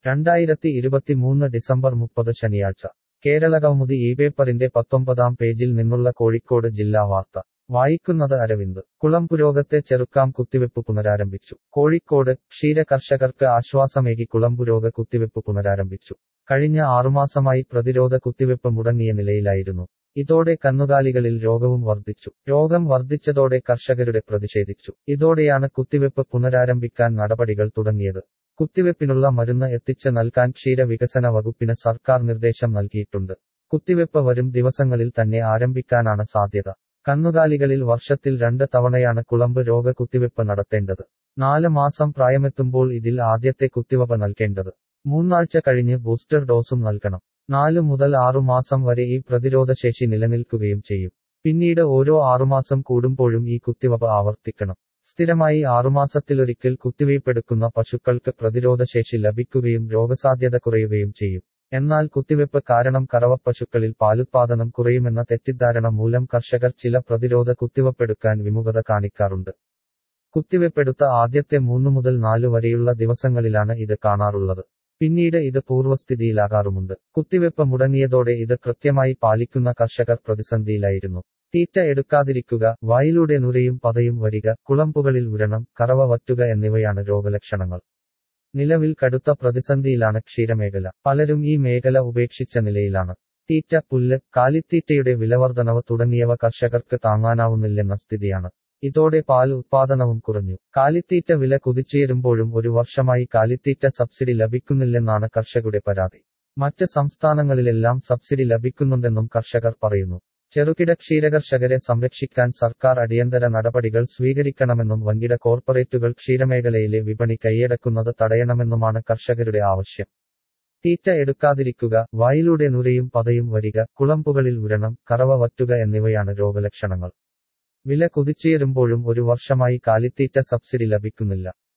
രണ്ടായിരത്തി ഇരുപത്തിമൂന്ന് ഡിസംബർ മുപ്പത് ശനിയാഴ്ച കേരളകൗമുദി ഈ പേപ്പറിന്റെ പത്തൊമ്പതാം പേജിൽ നിന്നുള്ള കോഴിക്കോട് ജില്ലാ വാർത്ത വായിക്കുന്നത് അരവിന്ദ് കുളം പുരോഗത്തെ ചെറുക്കാം കുത്തിവെപ്പ് പുനരാരംഭിച്ചു കോഴിക്കോട് ക്ഷീര കർഷകർക്ക് ആശ്വാസമേകി കുളമ്പുരോഗ കുത്തിവെപ്പ് പുനരാരംഭിച്ചു കഴിഞ്ഞ ആറുമാസമായി പ്രതിരോധ കുത്തിവെപ്പ് മുടങ്ങിയ നിലയിലായിരുന്നു ഇതോടെ കന്നുകാലികളിൽ രോഗവും വർദ്ധിച്ചു രോഗം വർദ്ധിച്ചതോടെ കർഷകരുടെ പ്രതിഷേധിച്ചു ഇതോടെയാണ് കുത്തിവെപ്പ് പുനരാരംഭിക്കാൻ നടപടികൾ തുടങ്ങിയത് കുത്തിവെപ്പിനുള്ള മരുന്ന് എത്തിച്ച് നൽകാൻ ക്ഷീര വികസന വകുപ്പിന് സർക്കാർ നിർദ്ദേശം നൽകിയിട്ടുണ്ട് കുത്തിവെപ്പ് വരും ദിവസങ്ങളിൽ തന്നെ ആരംഭിക്കാനാണ് സാധ്യത കന്നുകാലികളിൽ വർഷത്തിൽ രണ്ട് തവണയാണ് കുളമ്പ് രോഗ കുത്തിവെപ്പ് നടത്തേണ്ടത് നാല് മാസം പ്രായമെത്തുമ്പോൾ ഇതിൽ ആദ്യത്തെ കുത്തിവെപ്പ് നൽകേണ്ടത് മൂന്നാഴ്ച കഴിഞ്ഞ് ബൂസ്റ്റർ ഡോസും നൽകണം നാലു മുതൽ ആറു മാസം വരെ ഈ പ്രതിരോധശേഷി നിലനിൽക്കുകയും ചെയ്യും പിന്നീട് ഓരോ ആറുമാസം കൂടുമ്പോഴും ഈ കുത്തിവെപ്പ് ആവർത്തിക്കണം സ്ഥിരമായി ആറുമാസത്തിലൊരിക്കൽ കുത്തിവയ്പ്പെടുക്കുന്ന പശുക്കൾക്ക് പ്രതിരോധശേഷി ലഭിക്കുകയും രോഗസാധ്യത കുറയുകയും ചെയ്യും എന്നാൽ കുത്തിവെപ്പ് കാരണം കറവപ്പശുക്കളിൽ പാലുത്പാദനം കുറയുമെന്ന തെറ്റിദ്ധാരണ മൂലം കർഷകർ ചില പ്രതിരോധ കുത്തിവെപ്പെടുക്കാൻ വിമുഖത കാണിക്കാറുണ്ട് കുത്തിവെപ്പെടുത്ത ആദ്യത്തെ മൂന്നു മുതൽ നാലു വരെയുള്ള ദിവസങ്ങളിലാണ് ഇത് കാണാറുള്ളത് പിന്നീട് ഇത് പൂർവ്വസ്ഥിതിയിലാകാറുമുണ്ട് കുത്തിവെപ്പ് മുടങ്ങിയതോടെ ഇത് കൃത്യമായി പാലിക്കുന്ന കർഷകർ പ്രതിസന്ധിയിലായിരുന്നു തീറ്റ എടുക്കാതിരിക്കുക വായിലൂടെ നുരയും പതയും വരിക കുളമ്പുകളിൽ ഉരണം കറവ വറ്റുക എന്നിവയാണ് രോഗലക്ഷണങ്ങൾ നിലവിൽ കടുത്ത പ്രതിസന്ധിയിലാണ് ക്ഷീരമേഖല പലരും ഈ മേഖല ഉപേക്ഷിച്ച നിലയിലാണ് തീറ്റ പുല്ല് കാലിത്തീറ്റയുടെ വിലവർധനവ് തുടങ്ങിയവ കർഷകർക്ക് താങ്ങാനാവുന്നില്ലെന്ന സ്ഥിതിയാണ് ഇതോടെ പാൽ ഉത്പാദനവും കുറഞ്ഞു കാലിത്തീറ്റ വില കുതിച്ചുയരുമ്പോഴും ഒരു വർഷമായി കാലിത്തീറ്റ സബ്സിഡി ലഭിക്കുന്നില്ലെന്നാണ് കർഷകരുടെ പരാതി മറ്റ് സംസ്ഥാനങ്ങളിലെല്ലാം സബ്സിഡി ലഭിക്കുന്നുണ്ടെന്നും കർഷകർ പറയുന്നു ചെറുകിട ക്ഷീരകർഷകരെ സംരക്ഷിക്കാൻ സർക്കാർ അടിയന്തര നടപടികൾ സ്വീകരിക്കണമെന്നും വൻകിട കോർപ്പറേറ്റുകൾ ക്ഷീരമേഖലയിലെ വിപണി കൈയടക്കുന്നത് തടയണമെന്നുമാണ് കർഷകരുടെ ആവശ്യം തീറ്റ എടുക്കാതിരിക്കുക വായിലൂടെ നുരയും പതയും വരിക കുളമ്പുകളിൽ ഉരണം കറവ വറ്റുക എന്നിവയാണ് രോഗലക്ഷണങ്ങൾ വില കുതിച്ചുയരുമ്പോഴും ഒരു വർഷമായി കാലിത്തീറ്റ സബ്സിഡി ലഭിക്കുന്നില്ല